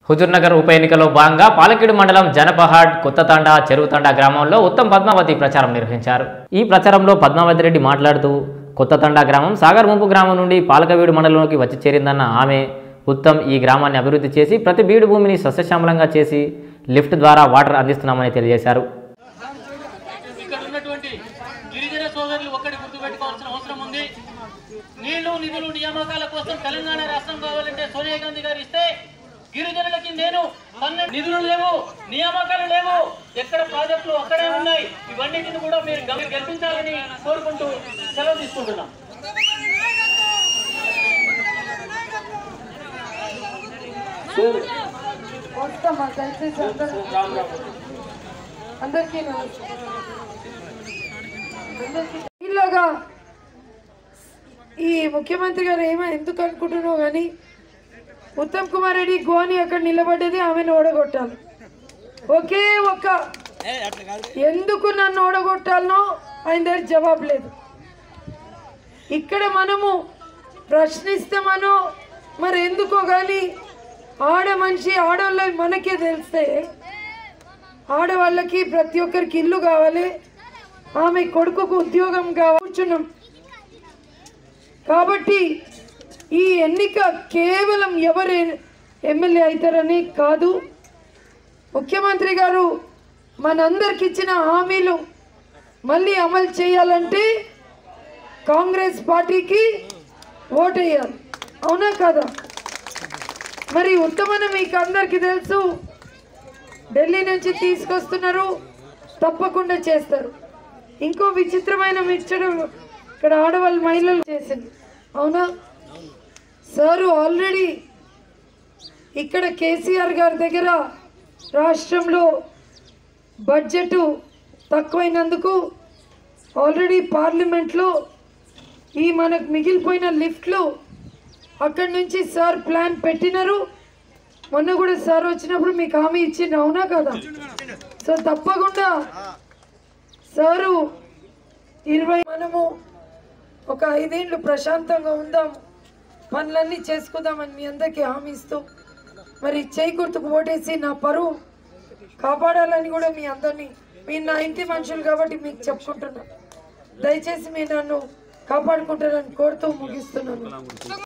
హుజూర్నగర్ ఉప ఎన్నికలో భాగంగా పాలకీడు మండలం జనపహాడ్ కొత్తతండ చెరువుతండ గ్రామంలో ఉత్తమ్ పద్మావతి ప్రచారం నిర్వహించారు ఈ ప్రచారంలో పద్మావతి రెడ్డి మాట్లాడుతూ కొత్తతండ గ్రామం సాగర్ ముంపు గ్రామం నుండి పాలకవీడు మండలంలోకి వచ్చి చేరిందన్న ఆమె ఉత్తమ్ ఈ గ్రామాన్ని అభివృద్ధి చేసి ప్రతి బీడు భూమిని సస్యశ్యామలంగా చేసి లిఫ్ట్ ద్వారా వాటర్ అందిస్తున్నామని తెలియజేశారు ఇక్కడ ఉన్నటువంటి గిరిజన సోదరులు ఒక్కటి గుర్తుపెట్టుకోవాల్సిన అవసరం ఉంది నీళ్లు నిధులు నియామకాల కోసం తెలంగాణ రాష్ట్రం కావాలంటే సోనియా గాంధీ గారు ఇస్తే గిరిజనులకి నేను పన్నెండు నిధులు లేవు నియామకాలు లేవు ఎక్కడ ప్రాజెక్టులు అక్కడే ఉన్నాయి ఇవన్నిటిని కూడా మీరు గమ- గెలిపించాలని కోరుకుంటూ సెలవు తీసుకుంటున్నాం వస్తామా దయచేసి అందరూ అందరికీ నమస్కారం. అందరికీ ఇలాగా ఈ ముఖ్యమంత్రి గారు ఏమో ఎందుకు అనుకుంటున్నావు కానీ ఉత్తమ్ కుమార్ రెడ్డి గోని అక్కడ నిలబడ్డది ఆమెను ఓడగొట్టాలి ఒకే ఒక్క ఎందుకు నన్ను ఓడగొట్టాలనో ఆయన దగ్గర జవాబు లేదు ఇక్కడ మనము ప్రశ్నిస్తామనో మరి ఎందుకో కానీ ఆడ మనిషి ఆడవాళ్ళ మనకే తెలిస్తే ఆడవాళ్ళకి ప్రతి ఒక్కరికి ఇల్లు కావాలి ఆమె కొడుకుకు ఉద్యోగం కావాలి కూర్చున్నాం కాబట్టి ఈ ఎన్నిక కేవలం ఎవరు ఎమ్మెల్యే అవుతారని కాదు ముఖ్యమంత్రి గారు మనందరికి ఇచ్చిన హామీలు మళ్ళీ అమలు చేయాలంటే కాంగ్రెస్ పార్టీకి ఓటేయాలి అవునా కదా మరి ఉత్తమని మీకు అందరికీ తెలుసు ఢిల్లీ నుంచి తీసుకొస్తున్నారు తప్పకుండా చేస్తారు ఇంకో విచిత్రమైన మిక్చర్ ఇక్కడ ఆడవాళ్ళ మహిళలు చేసింది అవునా సారు ఆల్రెడీ ఇక్కడ కేసీఆర్ గారి దగ్గర రాష్ట్రంలో బడ్జెట్ తక్కువైనందుకు ఆల్రెడీ పార్లమెంట్లో ఈ మనకు మిగిలిపోయిన లిఫ్ట్లు అక్కడి నుంచి సార్ ప్లాన్ పెట్టినారు మొన్న కూడా సార్ వచ్చినప్పుడు మీకు హామీ ఇచ్చిండు అవునా కదా సో తప్పకుండా సారు ఇరవై మనము ఒక ఐదేళ్ళు ప్రశాంతంగా ఉందాం పనులన్నీ చేసుకుందామని మీ అందరికీ హామీ ఇస్తూ మరి చేయి గుర్తుకు ఓటేసి నా పరువు కాపాడాలని కూడా మీ అందరినీ మీరు నా ఇంటి మనుషులు కాబట్టి మీకు చెప్పుకుంటున్నా దయచేసి మీరు నన్ను కాపాడుకుంటారని కోరుతూ ముగిస్తున్నాను